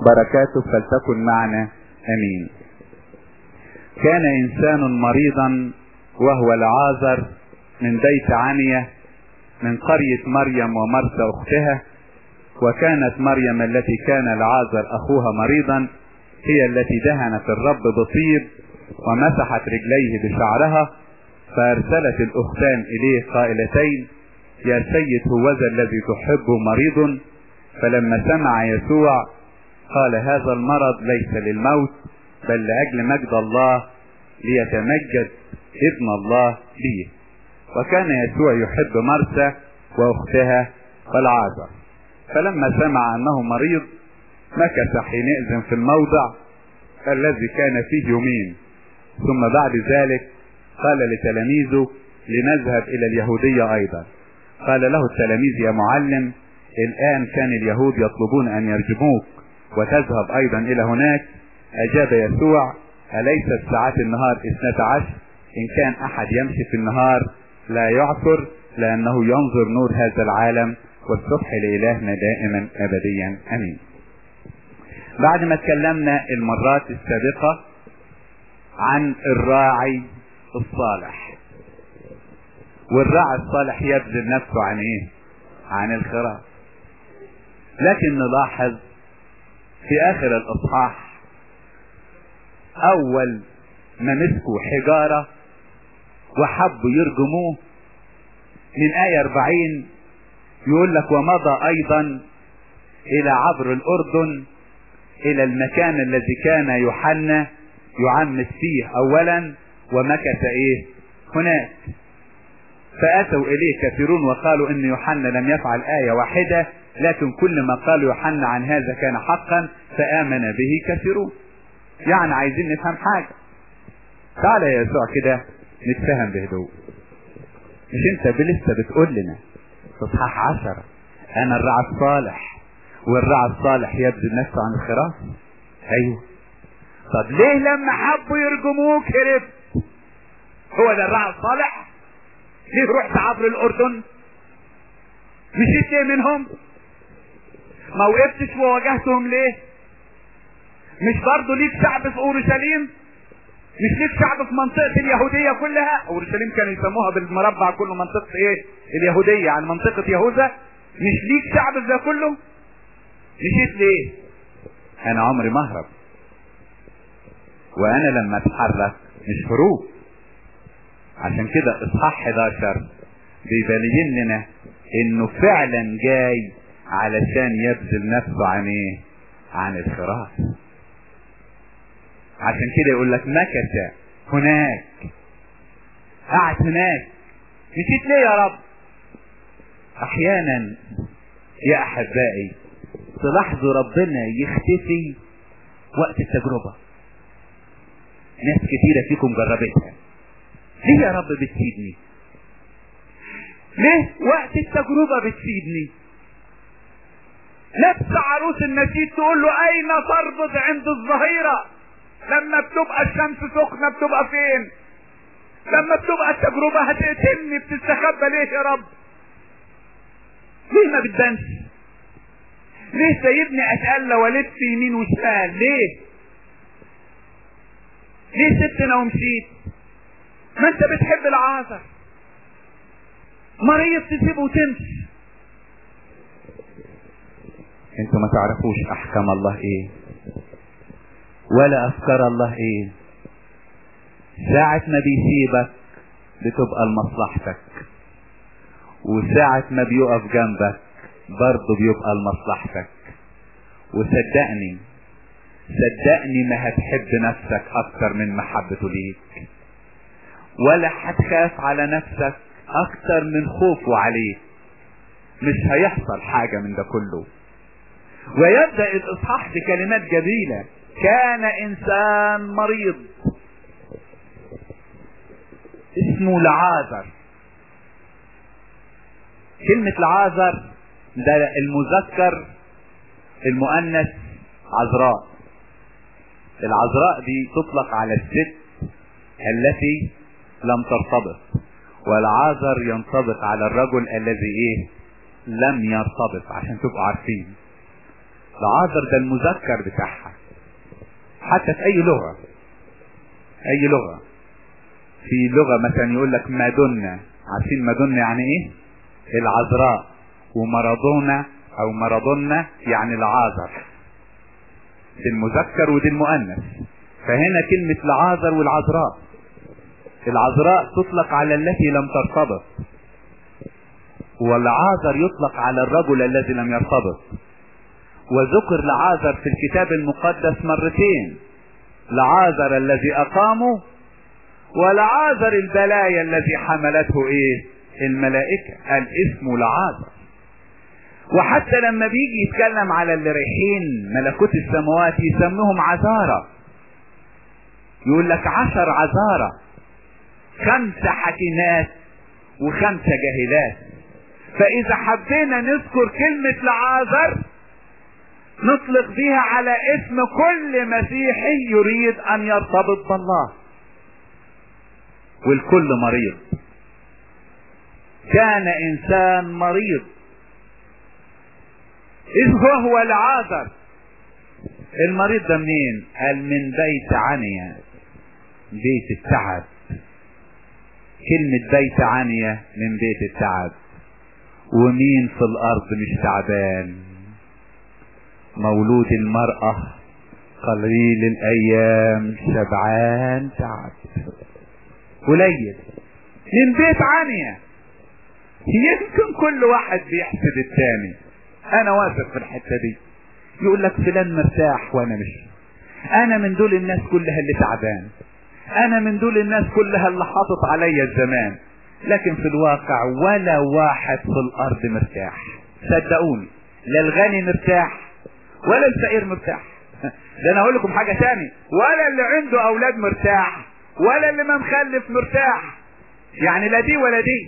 بركاته فلتكن معنا امين كان انسان مريضا وهو العازر من بيت عنية من قرية مريم ومرثى اختها وكانت مريم التي كان العازر اخوها مريضا هي التي دهنت الرب بطيب ومسحت رجليه بشعرها فارسلت الاختان اليه قائلتين يا سيد هوذا الذي تحبه مريض فلما سمع يسوع قال هذا المرض ليس للموت بل لأجل مجد الله ليتمجد ابن الله به وكان يسوع يحب مرسى واختها والعازر فلما سمع انه مريض مكث حينئذ في الموضع الذي كان فيه يومين ثم بعد ذلك قال لتلاميذه لنذهب الى اليهودية ايضا قال له التلاميذ يا معلم الان كان اليهود يطلبون ان يرجموك وتذهب ايضا الى هناك اجاب يسوع اليست ساعات النهار اثنتا عشر ان كان احد يمشي في النهار لا يعثر لانه ينظر نور هذا العالم والصبح لالهنا دائما ابديا امين بعد ما اتكلمنا المرات السابقة عن الراعي الصالح والراعي الصالح يبذل نفسه عن ايه عن الخراف لكن نلاحظ في اخر الاصحاح اول ما مسكوا حجارة وحبوا يرجموه من آية 40 يقول لك ومضى أيضا إلى عبر الأردن إلى المكان الذي كان يوحنا يعمد فيه أولا ومكث إيه هناك فأتوا إليه كثيرون وقالوا إن يوحنا لم يفعل آية واحدة لكن كل ما قال يوحنا عن هذا كان حقا فآمن به كثيرون يعني عايزين نفهم حاجة تعالى يا يسوع كده نتفهم بهدوء مش انت لسه بتقول لنا في اصحاح عشرة انا الرعى الصالح والرعى الصالح يبذل نفسه عن الخراف ايوه طب ليه لما حبوا يرجموك هربت هو ده الرعى الصالح ليه رحت عبر الاردن مشيت ليه منهم ما وقفتش وواجهتهم ليه مش برضه ليك شعب في اورشليم مش ليك شعب في منطقة اليهودية كلها اورشليم كانوا يسموها بالمربع كله منطقة ايه اليهودية عن منطقة يهوذا مش ليك شعب في ده كله مشيت ليه انا عمري ما اهرب وانا لما اتحرك مش هروب عشان كده اصحاح 11 بيبين لنا انه فعلا جاي علشان يبذل نفسه عن ايه عن الخراف عشان كده يقول لك مكث هناك قعد هناك مشيت ليه يا رب احيانا يا احبائي تلاحظوا ربنا يختفي وقت التجربة ناس كتيرة فيكم جربتها ليه يا رب بتسيبني ليه وقت التجربة بتسيبني نفس عروس النشيد تقول له اين تربط عند الظهيرة لما بتبقى الشمس سخنة بتبقى فين لما بتبقى التجربة هتقتلني بتستخبى ليه يا رب ليه ما بتبانش ليه سايبني اتألى والف يمين وشمال ليه ليه سبتنا ومشيت ما انت بتحب العازر مريض تسيبه وتمشي انتوا ما تعرفوش احكام الله ايه ولا افكار الله ايه ساعة ما بيسيبك بتبقى لمصلحتك وساعة ما بيقف جنبك برضه بيبقى لمصلحتك وصدقني صدقني ما هتحب نفسك اكتر من محبته ليك ولا هتخاف على نفسك اكتر من خوفه عليك مش هيحصل حاجة من ده كله ويبدأ الاصحاح بكلمات جميلة كان انسان مريض اسمه لعازر كلمة لعازر ده المذكر المؤنث عذراء العذراء دي تطلق على الست التي لم ترتبط والعازر ينطبق على الرجل الذي ايه لم يرتبط عشان تبقوا عارفين العازر ده المذكر بتاعها حتى في اي لغة اي لغة في لغة مثلا يقول لك مادونا عارفين مادونا يعني ايه العذراء ومارادونا او مارادونا يعني العازر دي المذكر ودي المؤنث فهنا كلمة العازر والعذراء العذراء تطلق على التي لم ترتبط والعازر يطلق على الرجل الذي لم يرتبط وذكر لعازر في الكتاب المقدس مرتين لعازر الذي اقامه ولعازر البلايا الذي حملته ايه الملائكة قال اسمه لعازر وحتى لما بيجي يتكلم على اللي رايحين ملكوت السماوات يسموهم عذارى يقول لك عشر عذارى خمسة حكيمات وخمسة جاهلات فإذا حبينا نذكر كلمة لعازر نطلق بها على اسم كل مسيحي يريد أن يرتبط بالله والكل مريض كان إنسان مريض إذ هو العازر المريض ده منين قال من بيت عنيا بيت التعب كلمة بيت عنيا من بيت التعب ومين في الارض مش تعبان مولود المرأة قليل الايام شبعان تعب قليل من بيت عنيا يمكن كل واحد بيحسد التاني انا واثق في الحتة دي يقول لك فلان مرتاح وانا مش انا من دول الناس كلها اللي تعبان انا من دول الناس كلها اللي حاطط عليا الزمان لكن في الواقع ولا واحد في الارض مرتاح صدقوني لا الغني مرتاح ولا الفقير مرتاح ده انا اقول لكم حاجة تاني ولا اللي عنده اولاد مرتاح ولا اللي ما مخلف مرتاح يعني لا دي ولا دي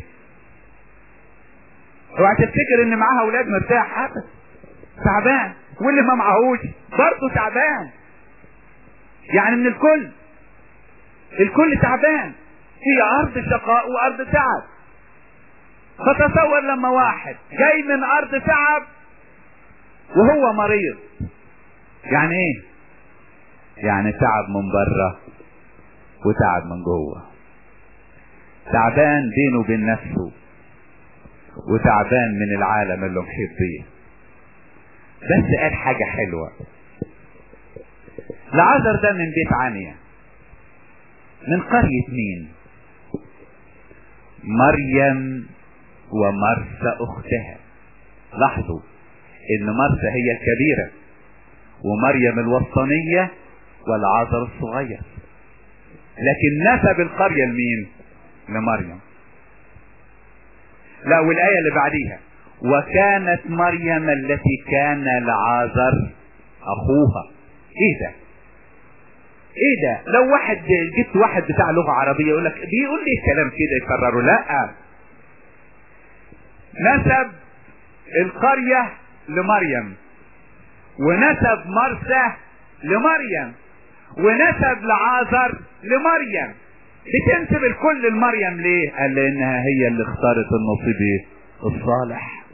اوعى تفتكر ان معاها اولاد مرتاح ابدا تعبان واللي ما معهوش برضه تعبان يعني من الكل الكل تعبان هي ارض شقاء وارض تعب فتصور لما واحد جاي من ارض تعب وهو مريض يعني ايه يعني تعب من بره وتعب من جوه تعبان بينه وبين نفسه وتعبان من العالم اللي محيط بيه بس قال حاجة حلوة العذر ده من بيت عنيا من قرية مين مريم ومرسى اختها لاحظوا ان مرسى هي الكبيرة ومريم الوسطانية والعذر الصغير لكن نسب القرية لمين لمريم لا والآية اللي بعديها وكانت مريم التي كان لعازر اخوها ايه ده ايه ده لو واحد جبت واحد بتاع لغة عربية يقول لك بيقول لي الكلام كده يكرره لا نسب القرية لمريم ونسب مرسى لمريم ونسب لعازر لمريم بتنسب الكل لمريم ليه قال لانها هي اللي اختارت النصيب ايه الصالح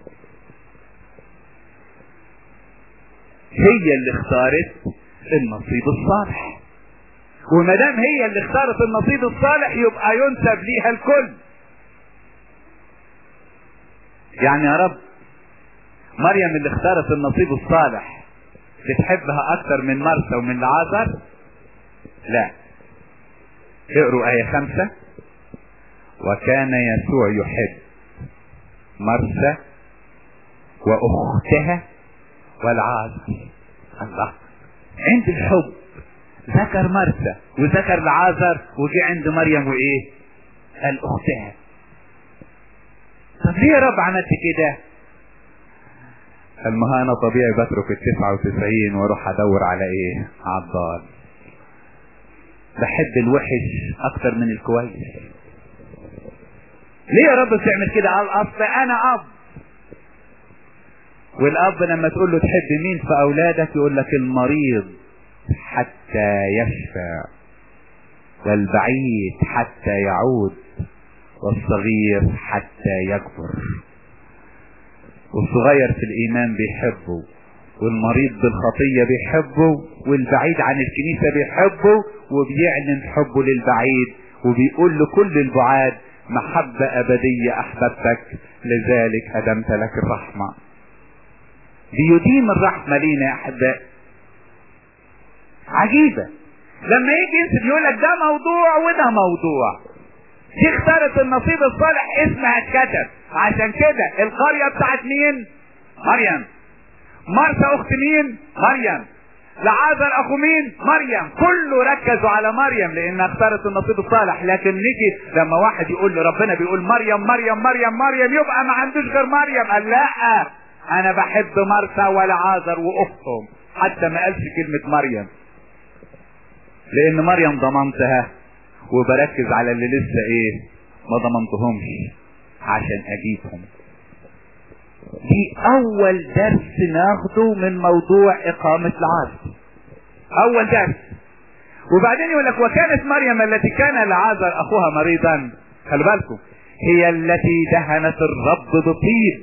هي اللي اختارت النصيب الصالح وما دام هي اللي اختارت النصيب الصالح يبقى ينسب ليها الكل يعني يا رب مريم اللي اختارت النصيب الصالح بتحبها اكتر من مرسى ومن العازر لا اقروا آية خمسة وكان يسوع يحب مرسى واختها والعازر الله عند الحب ذكر مرسى وذكر العازر وجي عند مريم وايه قال اختها طب ليه يا رب عملت كده ما انا طبيعي بترك التسعة وتسعين واروح ادور على ايه على الضال بحب الوحش اكتر من الكويس ليه يا رب بتعمل كده على الاصل انا اب والاب لما تقول له تحب مين في اولادك يقول لك المريض حتى يشفى والبعيد حتى يعود والصغير حتى يكبر والصغير في الايمان بيحبه والمريض بالخطية بيحبه والبعيد عن الكنيسة بيحبه وبيعلن حبه للبعيد وبيقول لكل البعاد محبة أبدية أحببتك لذلك أدمت لك الرحمة بيديم الرحمة لينا يا أحباء عجيبة لما يجي ينسب يقول لك ده موضوع وده موضوع دي اختارت النصيب الصالح اسمها اتكتب عشان كده القرية بتاعت مين مريم مرسى اخت مين مريم لعازر اخو مين مريم كله ركزوا على مريم لانها اختارت النصيب الصالح لكن نيجي لما واحد يقول لربنا بيقول مريم مريم مريم مريم يبقى ما عندوش غير مريم قال لا انا بحب مرسى ولعازر واختهم حتى ما قالش كلمة مريم لان مريم ضمنتها وبركز على اللي لسه ايه ما ضمنتهمش عشان اجيبهم دي اول درس ناخده من موضوع اقامة العازر اول درس وبعدين يقول لك وكانت مريم التي كان لعازر اخوها مريضا خلي بالكم هي التي دهنت الرب بطيب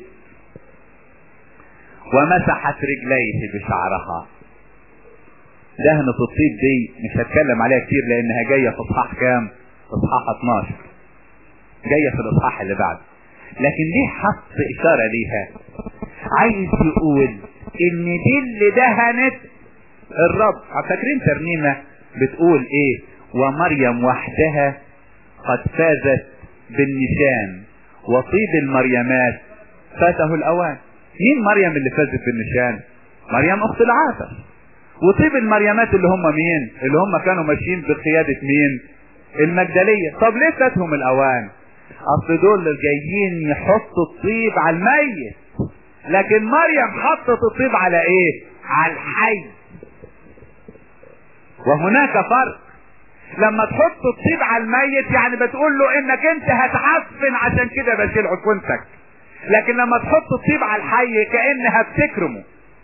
ومسحت رجليه بشعرها دهنة الطيب دي مش هتكلم عليها كتير لانها جاية في اصحاح كام في اصحاح 12 جاية في الاصحاح اللي بعده لكن ليه حط اشارة ليها عايز يقول ان دي اللي دهنت الرب فاكرين ترنيمة بتقول ايه ومريم وحدها قد فازت بالنشان وطيب المريمات فاته الاوان مين مريم اللي فازت بالنشان مريم اخت العازر وطيب المريمات اللي هم مين اللي هم كانوا ماشيين بقيادة مين المجدلية طب ليه فاتهم الاوان اصل دول جايين يحطوا الطيب على الميت لكن مريم حطت الطيب على ايه على الحي وهناك فرق لما تحط الطيب على الميت يعني بتقول له انك انت هتعفن عشان كده بشيل عفونتك لكن لما تحط الطيب على الحي كانها بتكرمه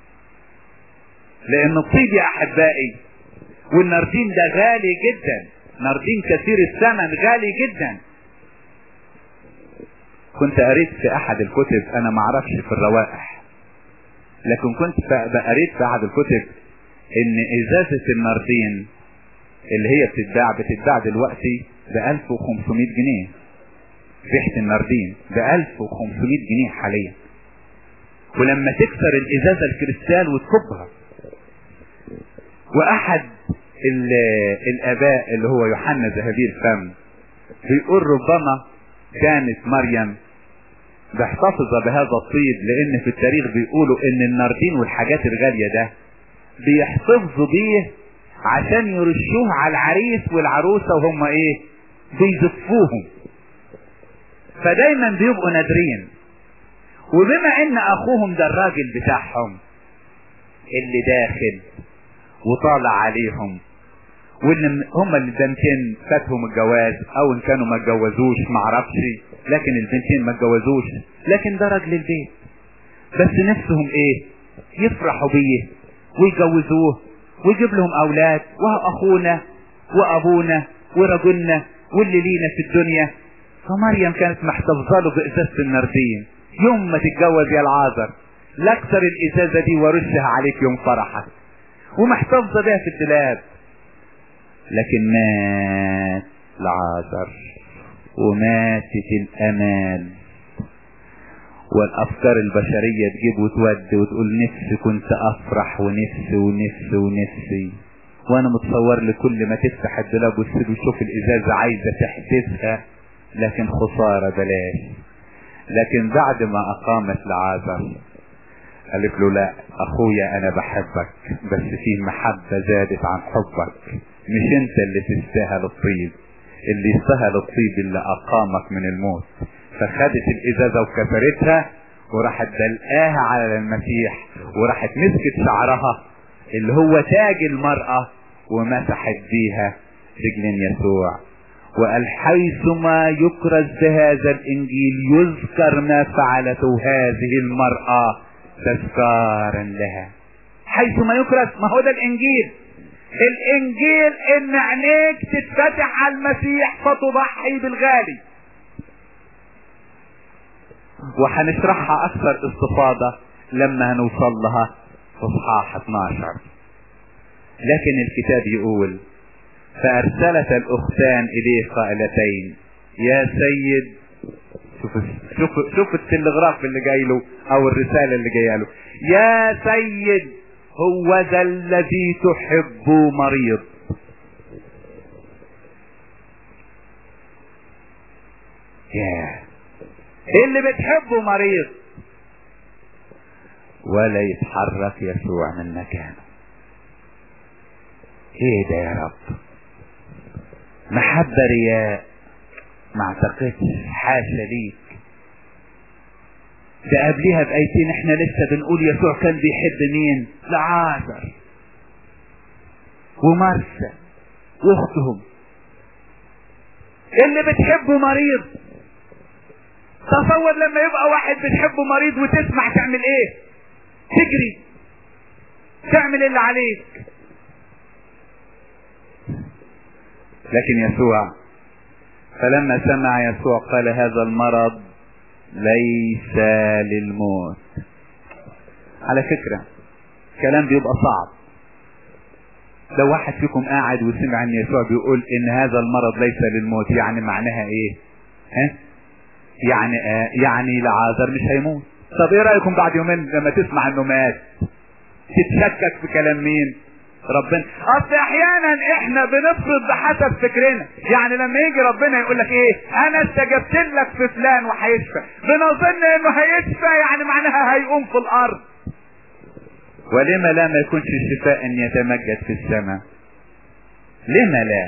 لان الطيب يا احبائي والنردين ده غالي جدا نردين كثير الثمن غالي جدا كنت قريت في احد الكتب انا ما اعرفش في الروائح لكن كنت قريت في احد الكتب ان ازازة النردين اللي هي بتتباع بتتباع دلوقتي ب 1500 جنيه ريحة النردين ب 1500 جنيه حاليا ولما تكسر الازازة الكريستال وتكبها واحد الاباء اللي هو يوحنا ذهبي الفم بيقول ربما كانت مريم محتفظة بهذا الطيب لان في التاريخ بيقولوا ان الناردين والحاجات الغالية ده بيحتفظوا بيه عشان يرشوه على العريس والعروسة وهم ايه بيزفوهم فدايما بيبقوا نادرين وبما ان اخوهم ده الراجل بتاعهم اللي داخل وطالع عليهم واللي هم البنتين فاتهم الجواز او ان كانوا ما اتجوزوش معرفش لكن البنتين ما اتجوزوش لكن ده راجل البيت بس نفسهم ايه يفرحوا بيه ويجوزوه ويجيب لهم اولاد وهو اخونا وابونا ورجلنا واللي لينا في الدنيا فمريم كانت محتفظه له بازازه النردين يوم ما تتجوز يا العازر لا اكسر الازازه دي وارشها عليك يوم فرحك ومحتفظه بيها في الدولاب لكن مات العازر وماتت الامال والافكار البشرية تجيب وتود وتقول نفسي كنت افرح ونفسي ونفسي ونفسي وانا متصور لكل ما تفتح الدولاب وتسيب وتشوف الازازة عايزة تحدثها لكن خسارة بلاش لكن بعد ما اقامت العازر قالت له لا اخويا انا بحبك بس في محبة زادت عن حبك مش انت اللي تستاهل الطيب اللي يستاهل الطيب اللي اقامك من الموت فخدت الازازة وكسرتها وراحت دلقاها على المسيح وراحت مسكت شعرها اللي هو تاج المرأة ومسحت بيها رجلين يسوع وقال حيثما يكرز بهذا الانجيل يذكر ما فعلته هذه المرأة تذكارا لها حيثما يكرز ما هو ده الانجيل الانجيل ان عينيك تتفتح على المسيح فتضحي بالغالي وهنشرحها اكثر استفاضة لما هنوصل لها اصحاح 12 لكن الكتاب يقول فارسلت الاختان اليه قائلتين يا سيد شوف شوف شوف التلغراف اللي جاي له او الرساله اللي جايه له يا سيد هو ذا الذي تحب مريض يا اللي بتحبه مريض ولا يتحرك يسوع من مكانه ايه ده يا رب محبة رياء ما اعتقدش حاشا ليك ده قبليها بآيتين احنا لسه بنقول يسوع كان بيحب مين لعازر ومرسى واختهم اللي بتحبه مريض تصور لما يبقى واحد بتحبه مريض وتسمع تعمل ايه تجري تعمل اللي عليك لكن يسوع فلما سمع يسوع قال هذا المرض ليس للموت على فكرة كلام بيبقى صعب لو واحد فيكم قاعد وسمع ان يسوع بيقول ان هذا المرض ليس للموت يعني معناها ايه ها يعني آه يعني لعازر مش هيموت طب ايه رايكم بعد يومين لما تسمع انه مات تتشكك في كلام مين ربنا اصل احيانا احنا بنفرض بحسب فكرنا يعني لما يجي ربنا يقول لك ايه انا استجبت لك في فلان وهيشفى بنظن انه هيشفى يعني معناها هيقوم في الارض ولما لا ما يكونش الشفاء ان يتمجد في السماء لما لا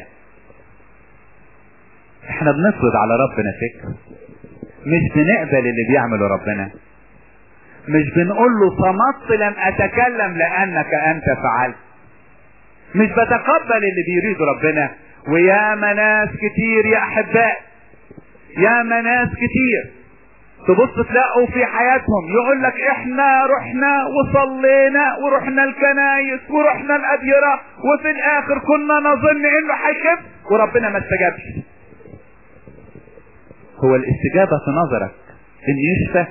احنا بنفرض على ربنا فكر مش بنقبل اللي بيعمله ربنا مش بنقول له صمت لم اتكلم لانك انت فعلت مش بتقبل اللي بيريده ربنا ويا ناس كتير يا احباء يا ناس كتير تبص تلاقوا في حياتهم يقول لك احنا رحنا وصلينا ورحنا الكنايس ورحنا الاديرة وفي الاخر كنا نظن انه هيخف وربنا ما استجابش هو الاستجابة في نظرك ان يشفى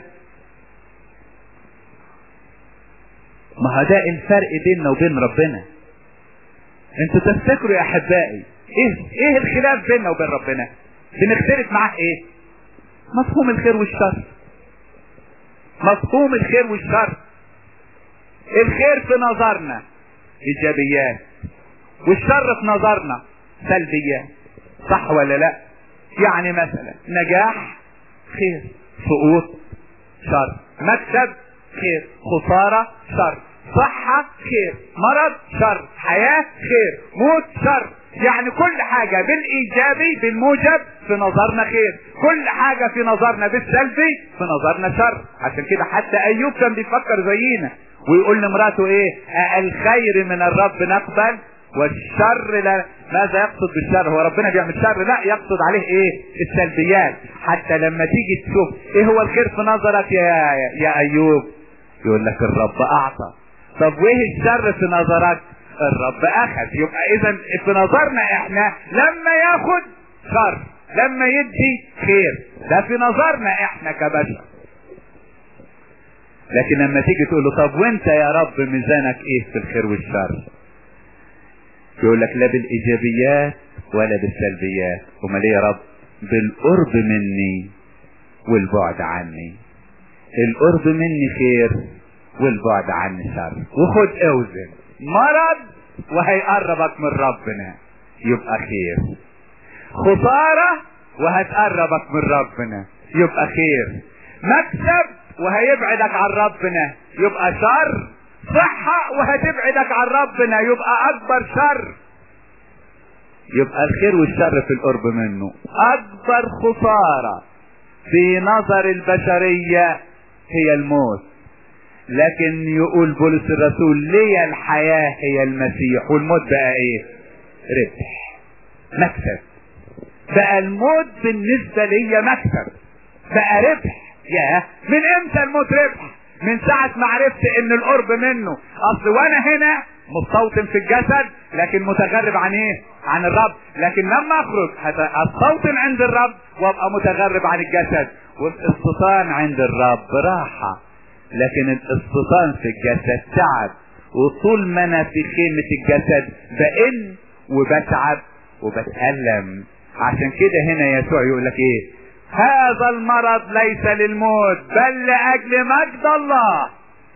ما هو ده الفرق بيننا وبين ربنا انتوا تفتكروا يا احبائي ايه ايه الخلاف بيننا وبين ربنا بنختلف معاه ايه مفهوم الخير والشر مفهوم الخير والشر الخير في نظرنا ايجابيات والشر في نظرنا سلبيات صح ولا لا يعني مثلا نجاح خير سقوط شر مكسب خير خسارة شر صحة خير مرض شر حياة خير موت شر يعني كل حاجة بالايجابي بالموجب في نظرنا خير كل حاجة في نظرنا بالسلبي في نظرنا شر عشان كده حتى ايوب كان بيفكر زينا ويقول لمراته ايه الخير من الرب نقبل والشر لا ماذا يقصد بالشر هو ربنا بيعمل شر لا يقصد عليه ايه السلبيات حتى لما تيجي تشوف ايه هو الخير في نظرك يا يا ايوب يقول لك الرب اعطى طب وايه الشر في نظرك الرب اخذ يبقى اذا في نظرنا احنا لما ياخد شر لما يدي خير ده في نظرنا احنا كبشر لكن لما تيجي تقول له طب وانت يا رب ميزانك ايه في الخير والشر يقول لك لا بالايجابيات ولا بالسلبيات امال ايه يا رب بالقرب مني والبعد عني القرب مني خير والبعد عني شر وخد اوزن مرض وهيقربك من ربنا يبقى خير خسارة وهتقربك من ربنا يبقى خير مكسب وهيبعدك عن ربنا يبقى شر صحة وهتبعدك عن ربنا يبقى اكبر شر يبقى الخير والشر في القرب منه اكبر خسارة في نظر البشرية هي الموت لكن يقول بولس الرسول لي الحياة هي المسيح والموت بقى ايه ربح مكسب بقى الموت بالنسبة لي مكسب بقى ربح يا من امتى الموت ربح من ساعة ما عرفت ان القرب منه اصل وانا هنا مستوطن في الجسد لكن متغرب عن ايه عن الرب لكن لما اخرج استوطن عند الرب وابقى متغرب عن الجسد والاستيطان عند الرب راحة لكن الاستيطان في الجسد تعب وطول ما انا في خيمة الجسد بئن وبتعب وبتألم عشان كده هنا يسوع يقول لك ايه هذا المرض ليس للموت بل لأجل مجد الله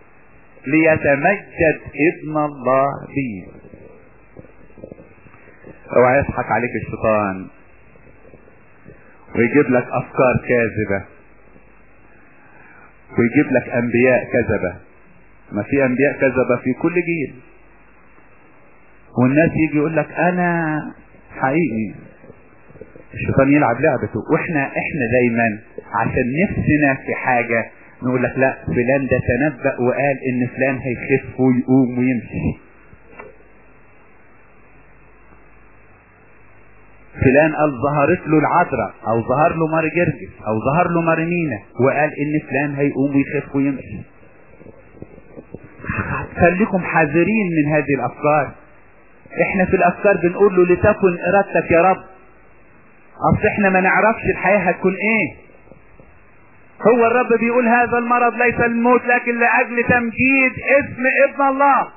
ليتمجد ابن الله به اوعى يضحك عليك الشيطان ويجيب لك افكار كاذبة ويجيب لك انبياء كذبة ما في انبياء كذبة في كل جيل والناس يجي يقول لك انا حقيقي الشيطان يلعب لعبته واحنا احنا دايما عشان نفسنا في حاجة نقول لك لا فلان ده تنبأ وقال ان فلان هيخف ويقوم ويمشي فلان قال ظهرت له العذراء او ظهر له ماري جرجس او ظهر له ماري مينا وقال ان فلان هيقوم ويخف ويمشي خليكم حذرين من هذه الافكار احنا في الافكار بنقول له لتكن ارادتك يا رب اصل احنا ما نعرفش الحياة هتكون ايه هو الرب بيقول هذا المرض ليس الموت لكن لاجل تمجيد اسم ابن الله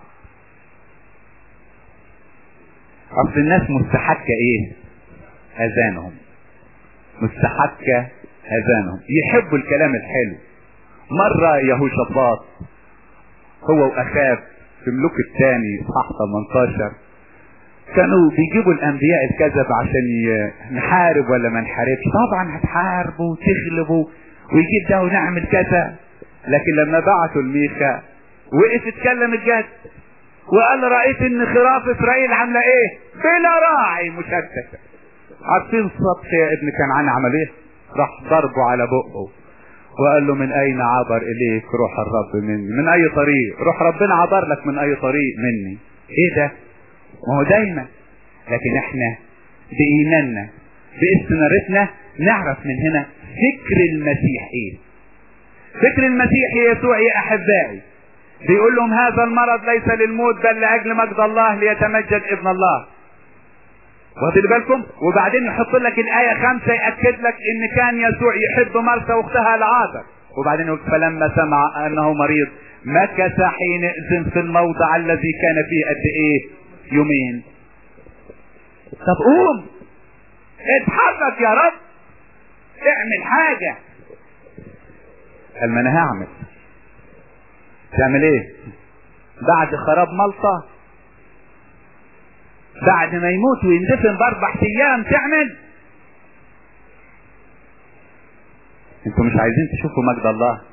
اصل الناس مستحكة ايه اذانهم مستحكة اذانهم يحبوا الكلام الحلو مرة يهوشافاط هو واخاب في ملوك الثاني صح 18 كانوا بيجيبوا الانبياء الكذب عشان نحارب ولا ما نحاربش طبعا هتحاربوا وتغلبوا ويجيب ده ونعمل كذا لكن لما بعتوا الميخا وقف اتكلم الجد وقال رأيت ان خراف اسرائيل عاملة ايه بلا راعي مشتتة عارفين سطح يا ابن كنعان عمل ايه راح ضربه على بقه وقال له من اين عبر اليك روح الرب مني من اي طريق روح ربنا عبر لك من اي طريق مني ايه ده ما هو دايما لكن احنا بايماننا باستنارتنا نعرف من هنا فكر المسيح ايه فكر المسيح يسوع يا احبائي بيقول لهم هذا المرض ليس للموت بل لاجل مجد الله ليتمجد ابن الله واخدين بالكم وبعدين يحط لك الايه خمسه ياكد لك ان كان يسوع يحب مرثا واختها العازر وبعدين يقول فلما سمع انه مريض مكث حينئذ في الموضع الذي كان فيه قد ايه يومين طب قوم اتحرك يا رب اعمل حاجة قال ما انا هعمل تعمل ايه بعد خراب ملطة بعد ما يموت ويندفن باربع ايام تعمل انتوا مش عايزين تشوفوا مجد الله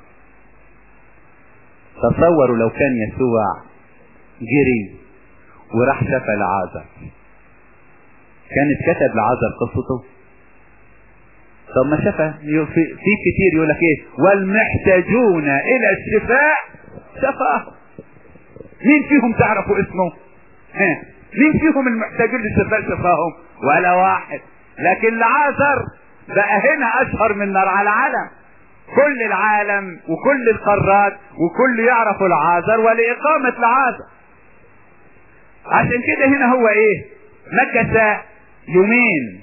تصوروا لو كان يسوع جري وراح شفى لعازر كان اتكتب لعازر قصته طب ما شفى في, في كتير يقول لك ايه والمحتاجون الى الشفاء شفاه مين فيهم تعرفوا اسمه ها مين فيهم المحتاجين للشفاء شفاهم ولا واحد لكن لعازر بقى هنا اشهر من نار على العالم كل العالم وكل القارات وكل يعرفوا العازر ولإقامة العازر عشان كده هنا هو ايه مكث يومين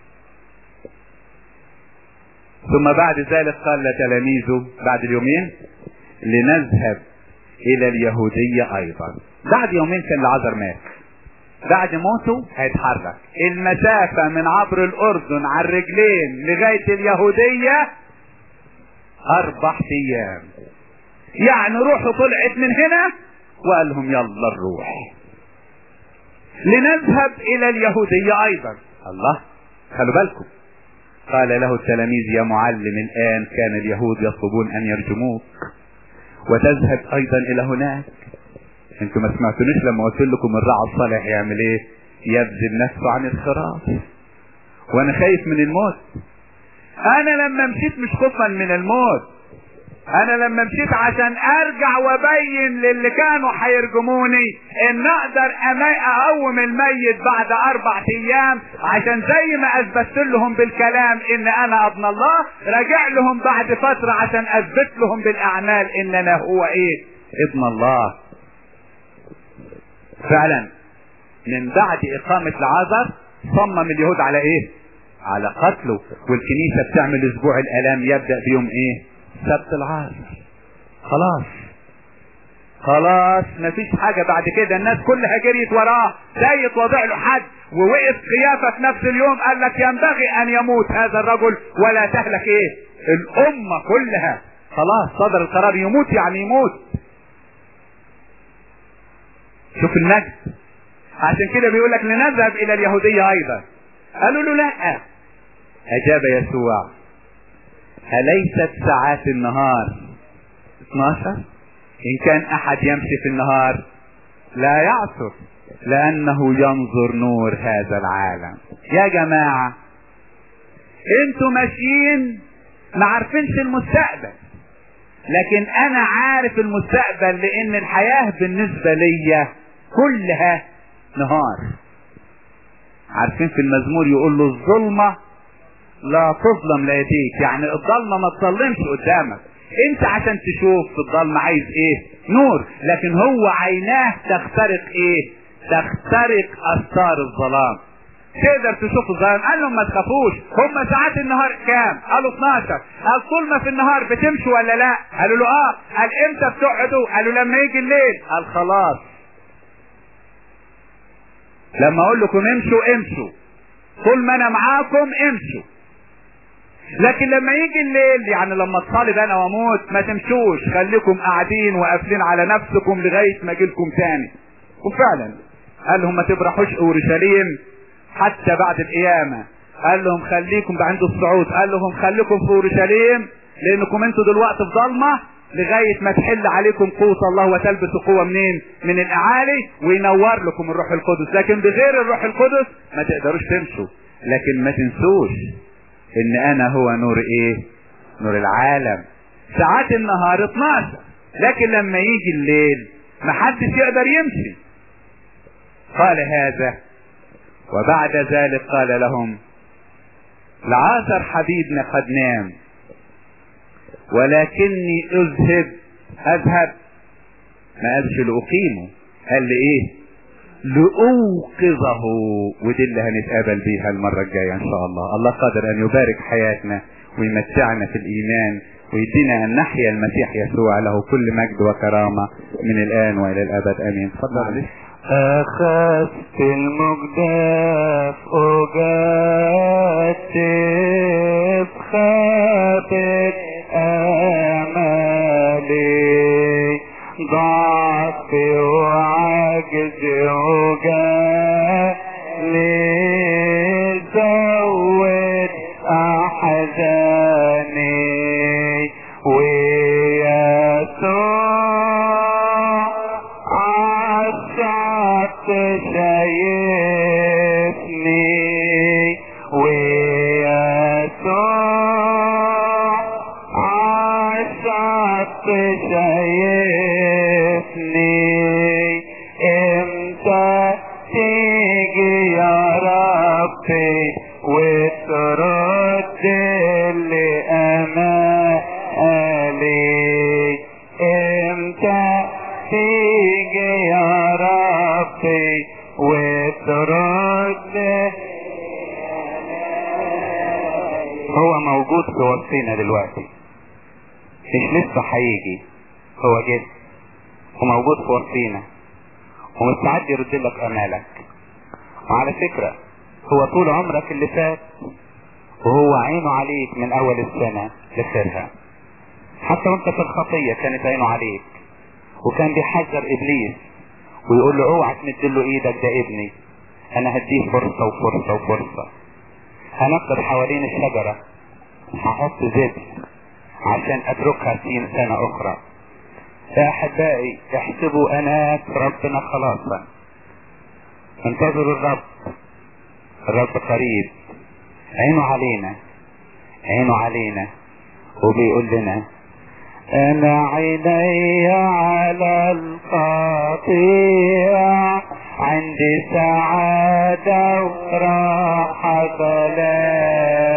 ثم بعد ذلك قال لتلاميذه بعد اليومين لنذهب الى اليهودية ايضا بعد يومين كان العذر مات بعد موته هيتحرك المسافة من عبر الاردن على الرجلين لغاية اليهودية اربع ايام يعني روحه طلعت من هنا وقال لهم يلا نروح لنذهب الى اليهودية ايضا الله خلوا بالكم قال له التلاميذ يا معلم الان كان اليهود يطلبون ان يرجموك وتذهب ايضا الى هناك انتوا ما سمعتونيش لما قلت لكم الرعى الصالح يعمل ايه يبذل نفسه عن الخراف وانا خايف من الموت انا لما مشيت مش خوفا من الموت انا لما مشيت عشان ارجع وابين للي كانوا هيرجموني ان اقدر اقوم الميت بعد اربع ايام عشان زي ما اثبت لهم بالكلام ان انا ابن الله راجع لهم بعد فترة عشان اثبت لهم بالاعمال ان انا هو ايه ابن الله فعلا من بعد اقامة العذر صمم اليهود على ايه على قتله والكنيسة بتعمل اسبوع الالام يبدأ بيوم ايه سبت العصر خلاص خلاص مفيش حاجة بعد كده الناس كلها جريت وراه زيت وضع له حد ووقف قيافة في نفس اليوم قال لك ينبغي ان يموت هذا الرجل ولا تهلك ايه الامة كلها خلاص صدر القرار يموت يعني يموت شوف المجد عشان كده بيقول لك لنذهب الى اليهودية ايضا قالوا له لا اجاب يسوع أليست ساعات النهار 12 إن كان أحد يمشي في النهار لا يعصر لأنه ينظر نور هذا العالم يا جماعة انتوا ماشيين ما عارفينش المستقبل لكن انا عارف المستقبل لان الحياة بالنسبة ليا كلها نهار عارفين في المزمور يقول له الظلمة لا تظلم ليديك يعني الظلمة ما تظلمش قدامك انت عشان تشوف في الظلمة عايز ايه نور لكن هو عيناه تخترق ايه تخترق استار الظلام تقدر تشوف الظلام قال لهم ما تخافوش هم ساعات النهار كام قالوا 12 قال طول ما في النهار بتمشوا ولا لا قالوا له اه قال امتى بتقعدوا قالوا لما يجي الليل قال خلاص لما اقول لكم امشوا امشوا طول ما انا معاكم امشوا لكن لما يجي الليل يعني لما اتصالب انا واموت ما تمشوش خليكم قاعدين وقافلين على نفسكم لغايه ما اجي لكم تاني وفعلا قال لهم ما تبرحوش اورشليم حتى بعد القيامه قال لهم خليكم عند الصعود قال لهم خليكم في اورشليم لانكم انتوا دلوقتي في ضلمه لغايه ما تحل عليكم قوه الله وتلبسوا قوه منين؟ من الاعالي وينور لكم الروح القدس لكن بغير الروح القدس ما تقدروش تمشوا لكن ما تنسوش ان انا هو نور ايه نور العالم ساعات النهار 12 لكن لما يجي الليل محدش يقدر يمشي قال هذا وبعد ذلك قال لهم العازر حبيبنا قد نام ولكني اذهب اذهب ما قالش لاقيمه قال لي ايه لأوقظه ودي اللي هنتقابل بيها المرة الجاية إن شاء الله الله قادر أن يبارك حياتنا ويمتعنا في الإيمان ويدينا أن نحيا المسيح يسوع له كل مجد وكرامة من الآن وإلى الأبد آمين تفضل أخذت المجدف أجاتف خافت آمالي ضعف وعجز وجالي زود أحزاني ويسوع عالشط شايفني ويسوع عالشط شايفني امتى تيجي يا ربي وترد اللي امالي امتى تيجي يا ربي وترد هو موجود في وسطينا دلوقتي مش لسه هيجي هو جه وموجود في وسطينا ومستعد يرد لك امالك وعلى فكرة هو طول عمرك اللي فات وهو عينه عليك من اول السنة لخيرها حتى وانت في الخطية كانت عينه عليك وكان بيحذر ابليس ويقول له اوعى تمد له ايدك ده ابني انا هديه فرصة وفرصة وفرصة هنفضل حوالين الشجرة هحط زبد عشان اتركها سين سنة اخرى يا احبائي احسبوا انات ربنا خلاصا انتظروا الرب الرب قريب عينه علينا عينه علينا وبيقول لنا انا عيني على القطيع عندي سعادة وراحة سلام